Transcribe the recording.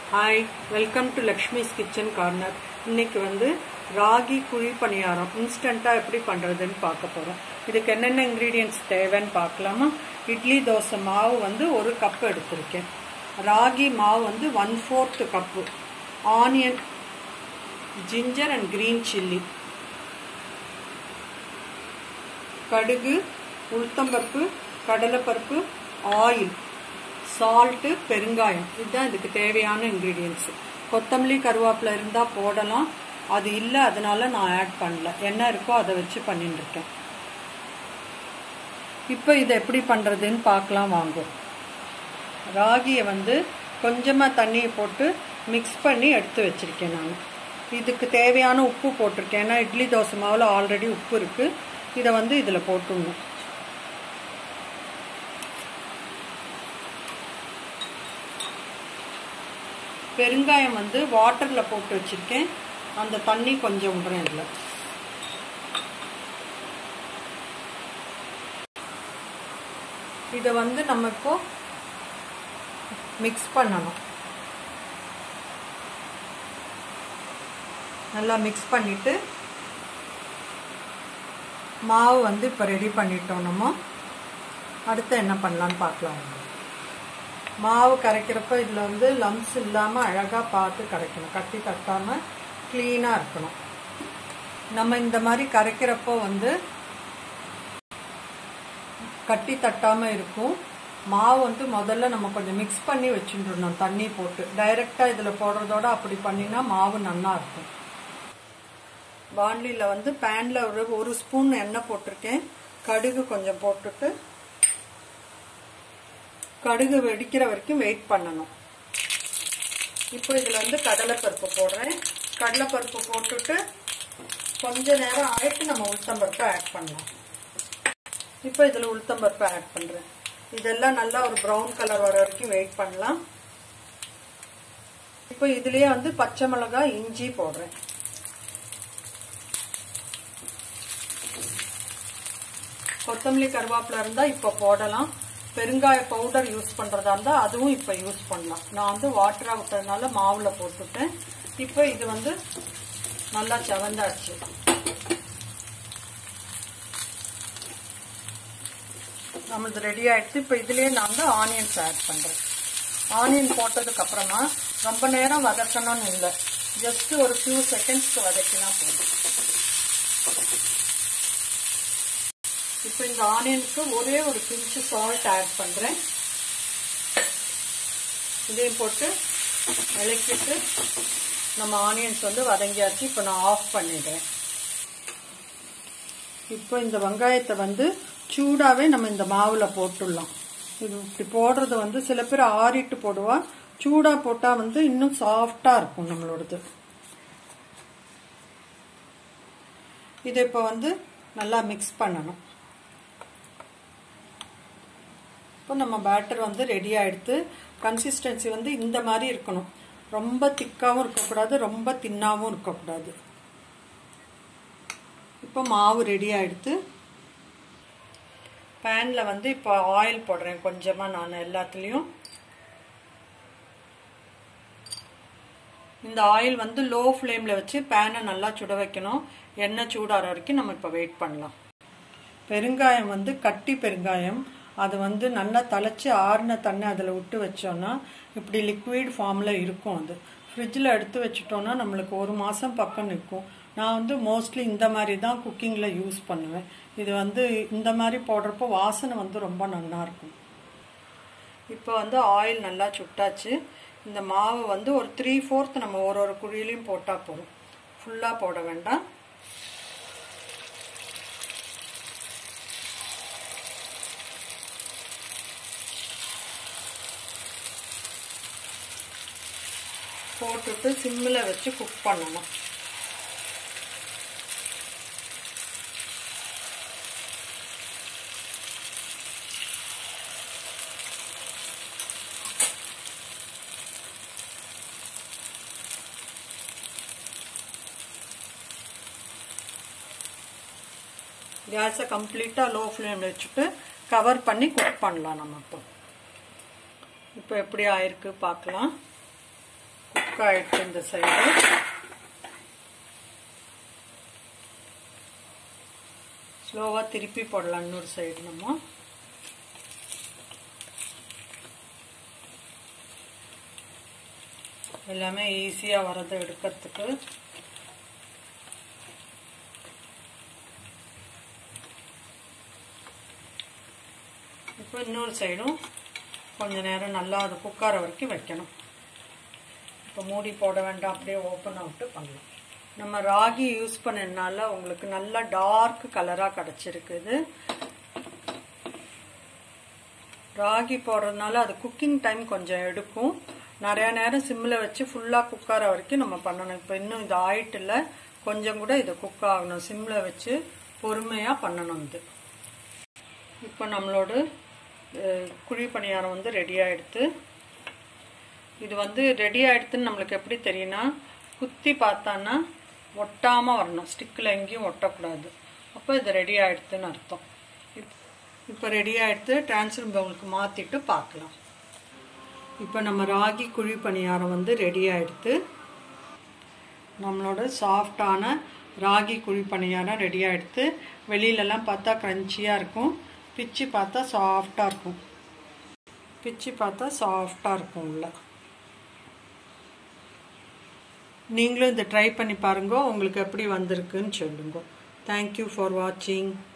hi welcome to Lakshmi's kitchen corner இன்னைக்கு வந்து ராகி குழி பணியாரம் இன்ஸ்டண்ட்டாக எப்படி பண்ணுறதுன்னு பார்க்க போகிறோம் இதுக்கு என்னென்ன இன்க்ரீடியன்ட்ஸ் தேவைன்னு பார்க்கலாமா இட்லி தோசை மாவு வந்து ஒரு கப் எடுத்திருக்கேன் ராகி மாவு வந்து one fourth cup onion ginger and green chilli கடுகு உளுத்தம்பருப்பு கடலைப்பருப்பு ஆயில் சால்ட்டு பெருங்காயம் இதுதான் இதுக்கு தேவையான இன்க்ரீடியன்ஸ் கொத்தமல்லி கருவேப்பிலை இருந்தால் போடலாம் அது இல்லை அதனால நான் ஆட் பண்ணல என்ன இருக்கோ அதை வச்சு பண்ணிட்டு இருக்கேன் இப்போ இதை எப்படி பண்ணுறதுன்னு பார்க்கலாம் வாங்க ராகியை வந்து கொஞ்சமாக தண்ணியை போட்டு மிக்ஸ் பண்ணி எடுத்து வச்சுருக்கேன் நான் இதுக்கு தேவையான உப்பு போட்டிருக்கேன் ஏன்னா இட்லி தோசை மாவில் ஆல்ரெடி உப்பு இருக்குது இதை வந்து இதில் போட்டுடணும் பெருங்காயம் வந்து வாட்டரில் போட்டு வச்சுருக்கேன் அந்த தண்ணி கொஞ்சம் விடுறேன் இதில் இதை வந்து நம்ம இப்போ மிக்ஸ் பண்ணணும் நல்லா மிக்ஸ் பண்ணிவிட்டு மாவு வந்து இப்போ ரெடி பண்ணிட்டோம் நம்ம அடுத்து என்ன பண்ணலான்னு பார்க்கலாம் மாவு கரைக்கிறப்ப இதில் வந்து லம்ஸ் இல்லாமல் அழகாக பார்த்து கரைக்கணும் கட்டி தட்டாமல் க்ளீனாக இருக்கணும் நம்ம இந்த மாதிரி கரைக்கிறப்போ வந்து கட்டி தட்டாமல் இருக்கும் மாவு வந்து முதல்ல நம்ம கொஞ்சம் மிக்ஸ் பண்ணி வச்சுட்டுருந்தோம் தண்ணி போட்டு டைரெக்டாக இதில் போடுறதோட அப்படி பண்ணினா மாவு நல்லா இருக்கும் பாண்லியில் வந்து பேனில் ஒரு ஒரு ஸ்பூன் எண்ணெய் போட்டிருக்கேன் கடுகு கொஞ்சம் போட்டுட்டு கடுகு வெடிக்கிற வரைக்கும் வெயிட் பண்ணணும் இப்போ இதில் வந்து கடலைப்பருப்பு போடுறேன் கடலைப்பருப்பு போட்டுட்டு கொஞ்ச நேரம் ஆயிட்டு நம்ம உளுத்தம்பருப்பை ஆட் பண்ணலாம் இப்போ இதில் உளுத்தம்பருப்பை ஆட் பண்ணுறேன் இதெல்லாம் நல்லா ஒரு ப்ரௌன் கலர் வர வரைக்கும் வெயிட் பண்ணலாம் இப்போ இதுலேயே வந்து பச்சை மிளகாய் இஞ்சி போடுறேன் கொத்தமல்லி கருவேப்பிலை இருந்தால் இப்போ போடலாம் பெருங்காய பவுடர் யூஸ் பண்ணுறதா இருந்தால் அதுவும் இப்போ யூஸ் பண்ணலாம் நான் வந்து வாட்டராக விட்டதுனால மாவில் போட்டுட்டேன் இப்போ இது வந்து நல்லா செவந்தாச்சு நம்மளது ரெடி ஆகிடுச்சு இப்போ இதுலேயே நான் வந்து ஆனியன்ஸ் ஆட் பண்ணுறேன் ஆனியன் போட்டதுக்கு அப்புறமா ரொம்ப நேரம் வதக்கணும்னு இல்லை ஜஸ்ட் ஒரு ஃபியூ செகண்ட்ஸ்க்கு வதக்கினா போதும் இப்போ இந்த ஆனியனுக்கு ஒரே ஒரு பிஞ்சு சால்ட் ஆட் பண்ணுறேன் இதையும் போட்டு இலக்கிட்டு நம்ம ஆனியன்ஸ் வந்து வதங்கியாச்சு இப்போ நான் ஆஃப் பண்ணிடுறேன் இப்போ இந்த வெங்காயத்தை வந்து சூடாகவே நம்ம இந்த மாவில் போட்டுடலாம் இது இப்படி போடுறது வந்து சில பேர் ஆறிட்டு போடுவா சூடாக போட்டால் வந்து இன்னும் சாஃப்டாக இருக்கும் நம்மளோடது இதை இப்போ வந்து நல்லா மிக்ஸ் பண்ணணும் இப்போ நம்ம பேட்டர் வந்து ரெடி ஆகிடுத்து கன்சிஸ்டன்சி வந்து இந்த மாதிரி இருக்கணும் ரொம்ப திக்காகவும் இருக்கக்கூடாது ரொம்ப தின்னாகவும் இருக்கக்கூடாது இப்போ மாவு ரெடி ஆகிடுத்து பேனில் வந்து இப்போ ஆயில் போடுறேன் கொஞ்சமாக நான் எல்லாத்துலேயும் இந்த ஆயில் வந்து லோ ஃப்ளேமில் வச்சு பேனை நல்லா சுட வைக்கணும் எண்ணெய் சூடாகிற வரைக்கும் நம்ம இப்போ வெயிட் பண்ணலாம் பெருங்காயம் வந்து கட்டி பெருங்காயம் அது வந்து நல்லா தலைச்சி ஆறின தண்ணி அதில் விட்டு வச்சோன்னா இப்படி லிக்விட் ஃபார்மில் இருக்கும் அது ஃப்ரிட்ஜில் எடுத்து வச்சுட்டோன்னா நம்மளுக்கு ஒரு மாதம் பக்கம் நிற்கும் நான் வந்து மோஸ்ட்லி இந்த மாதிரி தான் குக்கிங்கில் யூஸ் பண்ணுவேன் இது வந்து இந்த மாதிரி போடுறப்போ வாசனை வந்து ரொம்ப நல்லாயிருக்கும் இப்போ வந்து ஆயில் நல்லா சுட்டாச்சு இந்த மாவு வந்து ஒரு த்ரீ ஃபோர்த் நம்ம ஒரு ஒரு குழியிலையும் போட்டால் போதும் ஃபுல்லாக போட வேண்டாம் போட்டுட்டு சிம்மில் வச்சு குக் பண்ணணும் கேஸை கம்ப்ளீட்டாக லோ ஃப்ளேமில் வச்சுட்டு கவர் பண்ணி குக் பண்ணலாம் நம்ம இப்போ இப்போ எப்படி ஆயிருக்கு பார்க்கலாம் குக் ஆயிடுச்சு இந்த சைடு ஸ்லோவாக திருப்பி போடலாம் இன்னொரு சைடு நம்ம எல்லாமே ஈஸியாக வரது எடுக்கிறதுக்கு இப்போ இன்னொரு சைடும் கொஞ்ச நேரம் நல்லா அது குக்கார வரைக்கும் வைக்கணும் இப்போ மூடி போட வேண்டாம் அப்படியே ஓப்பன் அவுட்டு பண்ணலாம் நம்ம ராகி யூஸ் பண்ணதுனால உங்களுக்கு நல்லா டார்க் கலராக கிடச்சிருக்குது ராகி போடுறதுனால அது குக்கிங் டைம் கொஞ்சம் எடுக்கும் நிறையா நேரம் சிம்மில் வச்சு ஃபுல்லாக குக்கார வரைக்கும் நம்ம பண்ணணும் இப்போ இன்னும் இது ஆயிட்டில் கொஞ்சம் கூட இது குக் ஆகணும் சிம்மில் வச்சு பொறுமையாக பண்ணணும் இது இப்போ நம்மளோட குழி பணியாரம் வந்து ரெடி ஆகிடுது இது வந்து ரெடி ஆகிடுதுன்னு நம்மளுக்கு எப்படி தெரியும்னா குத்தி பார்த்தான்னா ஒட்டாமல் வரணும் ஸ்டிக்கில் எங்கேயும் ஒட்டக்கூடாது அப்போ இது ரெடி ஆகிடுதுன்னு அர்த்தம் இப்போ ரெடி ஆகிடுது டிரான்ஸ்ஃபர் பவுலுக்கு மாற்றிட்டு பார்க்கலாம் இப்போ நம்ம ராகி குழி பணியாரம் வந்து ரெடி ஆகிடுது நம்மளோட சாஃப்டான ராகி குழி பணியாரம் ரெடி ஆகிடுது வெளியிலலாம் பார்த்தா க்ரன்ச்சியாக இருக்கும் பிச்சு பார்த்தா சாஃப்டாக இருக்கும் பிச்சு பார்த்தா சாஃப்டாக இருக்கும் உள்ள நீங்களும் இதை ட்ரை பண்ணி பாருங்க உங்களுக்கு எப்படி வந்திருக்குன்னு சொல்லுங்க தேங்க்யூ ஃபார் வாட்சிங்